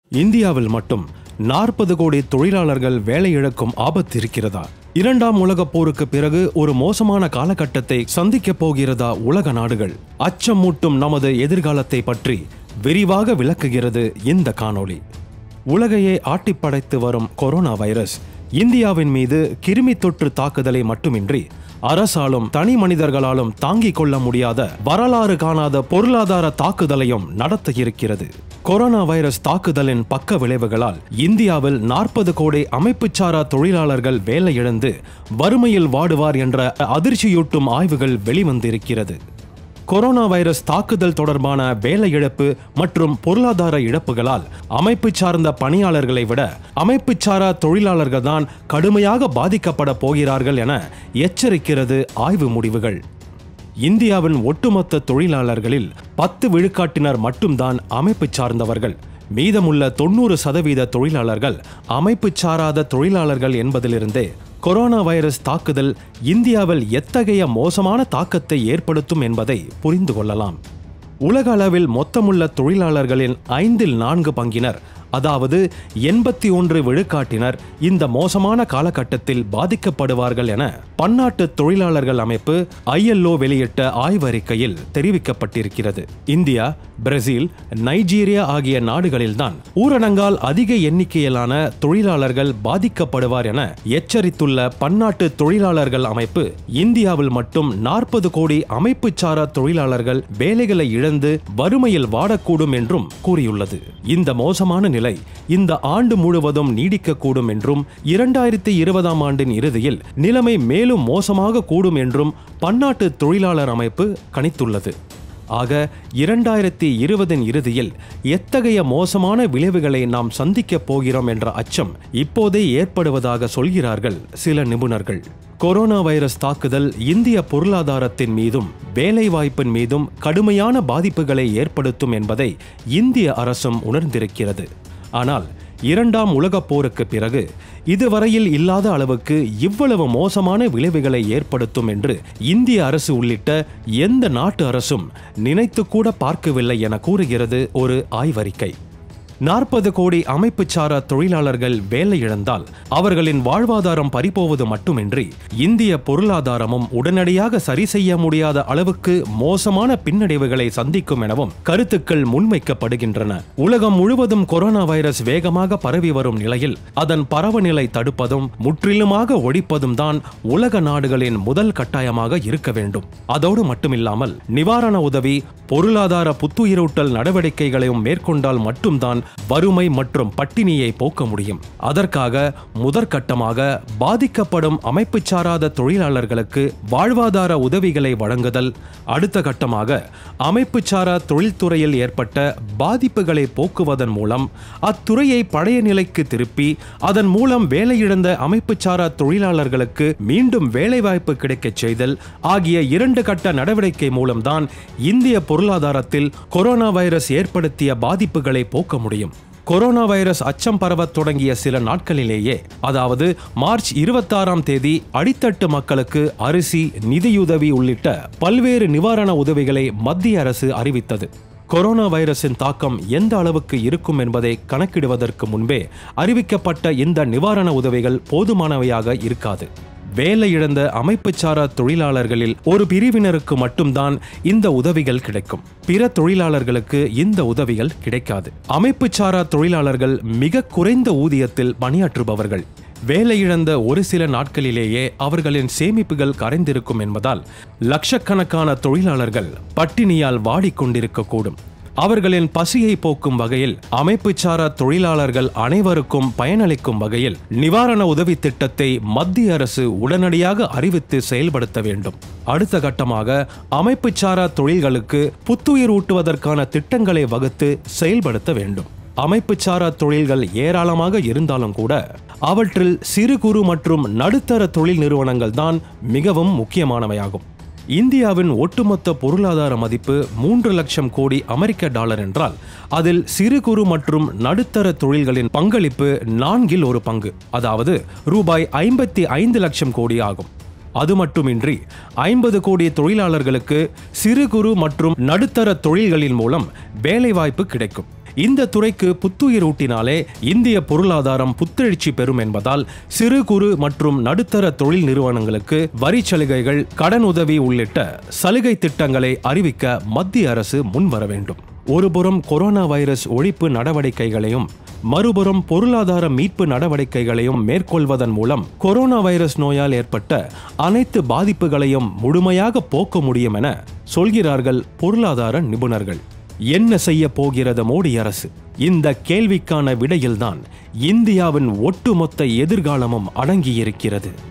இந்தியாவில் மட்டும் நாற்பது கோடி தொழிலாளர்கள் வேலை இழக்கும் ஆபத்து இருக்கிறதா இரண்டாம் உலகப் போருக்கு பிறகு ஒரு மோசமான காலகட்டத்தை சந்திக்கப் போகிறதா உலக நாடுகள் அச்சமூட்டும் நமது எதிர்காலத்தை பற்றி விரிவாக விளக்குகிறது இந்த காணொளி உலகையே ஆட்டிப்படைத்து வரும் கொரோனா வைரஸ் இந்தியாவின் மீது கிருமி தொற்று தாக்குதலை மட்டுமின்றி அரசாலும் தனி மனிதர்களாலும் தாங்கிக் கொள்ள முடியாத வரலாறு காணாத பொருளாதார தாக்குதலையும் நடத்த இருக்கிறது கொரோனா வைரஸ் தாக்குதலின் பக்க விளைவுகளால் இந்தியாவில் நாற்பது கோடி அமைப்புச்சாரா தொழிலாளர்கள் வேலை இழந்து வறுமையில் வாடுவார் என்ற அதிர்ச்சியூட்டும் ஆய்வுகள் வெளிவந்திருக்கிறது கொரோனா வைரஸ் தாக்குதல் தொடர்பான வேலை இழப்பு மற்றும் பொருளாதார இழப்புகளால் அமைப்பு சார்ந்த பணியாளர்களை விட அமைப்பு சாரா தொழிலாளர்கள் தான் கடுமையாக பாதிக்கப்பட போகிறார்கள் என எச்சரிக்கிறது ஆய்வு முடிவுகள் இந்தியாவின் ஒட்டுமொத்த தொழிலாளர்களில் பத்து விழுக்காட்டினர் மட்டும்தான் அமைப்பு சார்ந்தவர்கள் மீதமுள்ள தொண்ணூறு சதவீத தொழிலாளர்கள் அமைப்பு சாராத தொழிலாளர்கள் என்பதிலிருந்தே கொரோனா வைரஸ் தாக்குதல் இந்தியாவில் எத்தகைய மோசமான தாக்கத்தை ஏற்படுத்தும் என்பதை புரிந்து கொள்ளலாம் உலக அளவில் மொத்தமுள்ள தொழிலாளர்களின் ஐந்தில் நான்கு பங்கினர் அதாவது எண்பத்தி ஒன்று விழுக்காட்டினர் இந்த மோசமான காலகட்டத்தில் பாதிக்கப்படுவார்கள் என பன்னாட்டு தொழிலாளர்கள் அமைப்பு ஐஎல்ஓ வெளியிட்ட ஆய்வறிக்கையில் தெரிவிக்கப்பட்டிருக்கிறது இந்தியா பிரேசில் நைஜீரியா ஆகிய நாடுகளில்தான் ஊரடங்கால் அதிக எண்ணிக்கையிலான தொழிலாளர்கள் பாதிக்கப்படுவார் என எச்சரித்துள்ள பன்னாட்டு தொழிலாளர்கள் அமைப்பு இந்தியாவில் மட்டும் நாற்பது கோடி அமைப்பு சாரா தொழிலாளர்கள் வேலைகளை இழந்து வறுமையில் வாடக்கூடும் என்றும் கூறியுள்ளது இந்த மோசமான நிலை இந்த ஆண்டு முழுவதும் நீடிக்கக்கூடும் என்றும் இரண்டாயிரத்தி இருபதாம் ஆண்டின் இறுதியில் நிலைமை மேலும் மோசமாக கூடும் என்றும் பன்னாட்டு தொழிலாளர் அமைப்பு கணித்துள்ளது ஆக இரண்டாயிரத்தி இருபதின் இறுதியில் எத்தகைய மோசமான விளைவுகளை நாம் சந்திக்கப் போகிறோம் என்ற அச்சம் இப்போதே ஏற்படுவதாக சொல்கிறார்கள் சில நிபுணர்கள் கொரோனா வைரஸ் தாக்குதல் இந்திய பொருளாதாரத்தின் மீதும் வேலைவாய்ப்பின் மீதும் கடுமையான பாதிப்புகளை ஏற்படுத்தும் என்பதை இந்திய அரசும் உணர்ந்திருக்கிறது ஆனால் இரண்டாம் உலகப் போருக்கு பிறகு இதுவரையில் இல்லாத அளவுக்கு இவ்வளவு மோசமான விளைவுகளை ஏற்படுத்தும் என்று இந்திய அரசு உள்ளிட்ட எந்த நாட்டு அரசும் நினைத்து கூட பார்க்கவில்லை என கூறுகிறது ஒரு ஆய்வறிக்கை நாற்பது கோடி அமைப்பு சாரா தொழிலாளர்கள் வேலை இழந்தால் அவர்களின் வாழ்வாதாரம் பறிபோவது மட்டுமின்றி இந்திய பொருளாதாரமும் உடனடியாக சரி செய்ய முடியாத அளவுக்கு மோசமான பின்னடைவுகளை சந்திக்கும் எனவும் கருத்துக்கள் முன்வைக்கப்படுகின்றன உலகம் முழுவதும் கொரோனா வைரஸ் வேகமாக பரவி வரும் நிலையில் அதன் பரவநிலை தடுப்பதும் முற்றிலுமாக ஒழிப்பதும் தான் உலக நாடுகளின் முதல் கட்டாயமாக இருக்க வேண்டும் அதோடு மட்டுமில்லாமல் நிவாரண உதவி பொருளாதார புத்துயிரூட்டல் நடவடிக்கைகளையும் மேற்கொண்டால் மட்டும்தான் வறுமை மற்றும் பட்டினியை போக்க முடியும் அதற்காக முதற்கட்டமாக பாதிக்கப்படும் அமைப்பு சாராத தொழிலாளர்களுக்கு வாழ்வாதார உதவிகளை வழங்குதல் அடுத்த கட்டமாக அமைப்பு சாரா தொழில்துறையில் ஏற்பட்ட பாதிப்புகளை போக்குவதன் மூலம் அத்துறையை பழைய நிலைக்கு திருப்பி அதன் மூலம் வேலையிழந்த அமைப்பு சாரா தொழிலாளர்களுக்கு மீண்டும் வேலைவாய்ப்பு கிடைக்கச் செய்தல் ஆகிய இரண்டு கட்ட நடவடிக்கை மூலம்தான் இந்திய பொருளாதாரத்தில் கொரோனா வைரஸ் ஏற்படுத்திய பாதிப்புகளை போக்க முடியும் கொரோனா வைரஸ் அச்சம் பரவத் தொடங்கிய சில நாட்களிலேயே அதாவது மார்ச் இருபத்தாறாம் தேதி அடித்தட்டு மக்களுக்கு அரிசி நிதியுதவி உள்ளிட்ட பல்வேறு நிவாரண உதவிகளை மத்திய அரசு அறிவித்தது கொரோனா வைரஸின் தாக்கம் எந்த அளவுக்கு இருக்கும் என்பதை கணக்கிடுவதற்கு முன்பே அறிவிக்கப்பட்ட இந்த நிவாரண உதவிகள் போதுமானவையாக இருக்காது வேலை இழந்த அமைப்புச்சாரா தொழிலாளர்களில் ஒரு பிரிவினருக்கு மட்டும்தான் இந்த உதவிகள் கிடைக்கும் பிற தொழிலாளர்களுக்கு இந்த உதவிகள் கிடைக்காது அமைப்புச்சாரா தொழிலாளர்கள் மிக குறைந்த ஊதியத்தில் பணியாற்றுபவர்கள் வேலை இழந்த ஒரு சில நாட்களிலேயே அவர்களின் சேமிப்புகள் கரைந்திருக்கும் என்பதால் லட்சக்கணக்கான தொழிலாளர்கள் பட்டினியால் வாடிக்கொண்டிருக்கக்கூடும் அவர்களின் பசியை போக்கும் வகையில் அமைப்பு சாரா தொழிலாளர்கள் அனைவருக்கும் பயனளிக்கும் வகையில் நிவாரண உதவி திட்டத்தை மத்திய அரசு உடனடியாக அறிவித்து செயல்படுத்த வேண்டும் அடுத்த கட்டமாக அமைப்பு சாரா தொழில்களுக்கு புத்துயிர் ஊட்டுவதற்கான திட்டங்களை வகுத்து செயல்படுத்த வேண்டும் அமைப்பு சாரா தொழில்கள் ஏராளமாக இருந்தாலும் கூட அவற்றில் சிறு குறு மற்றும் நடுத்தர தொழில் நிறுவனங்கள் தான் மிகவும் முக்கியமானவையாகும் இந்தியாவின் ஒட்டுமொத்த பொருளாதார மதிப்பு மூன்று லட்சம் கோடி அமெரிக்க டாலர் என்றால் அதில் சிறு குறு மற்றும் நடுத்தர தொழில்களின் பங்களிப்பு நான்கில் ஒரு பங்கு அதாவது ரூபாய் ஐம்பத்தி ஐந்து லட்சம் கோடி ஆகும் அது மட்டுமின்றி ஐம்பது கோடி தொழிலாளர்களுக்கு சிறு குறு மற்றும் நடுத்தர தொழில்களின் மூலம் வேலைவாய்ப்பு கிடைக்கும் இந்த துறைக்கு புத்துயிர் ஊட்டினாலே இந்திய பொருளாதாரம் புத்தெழுச்சி பெறும் என்பதால் சிறு குறு மற்றும் நடுத்தர தொழில் நிறுவனங்களுக்கு வரி சலுகைகள் கடன் உதவி உள்ளிட்ட சலுகை திட்டங்களை அறிவிக்க மத்திய அரசு முன்வர வேண்டும் ஒருபுறம் கொரோனா வைரஸ் ஒழிப்பு நடவடிக்கைகளையும் மறுபுறம் பொருளாதார மீட்பு நடவடிக்கைகளையும் மேற்கொள்வதன் மூலம் கொரோனா வைரஸ் நோயால் ஏற்பட்ட அனைத்து பாதிப்புகளையும் முழுமையாக போக்க முடியும் என சொல்கிறார்கள் பொருளாதார நிபுணர்கள் என்ன செய்ய போகிறது மோடி அரசு இந்த கேள்விக்கான விடையில்தான் இந்தியாவின் ஒட்டுமொத்த எதிர்காலமும் அடங்கியிருக்கிறது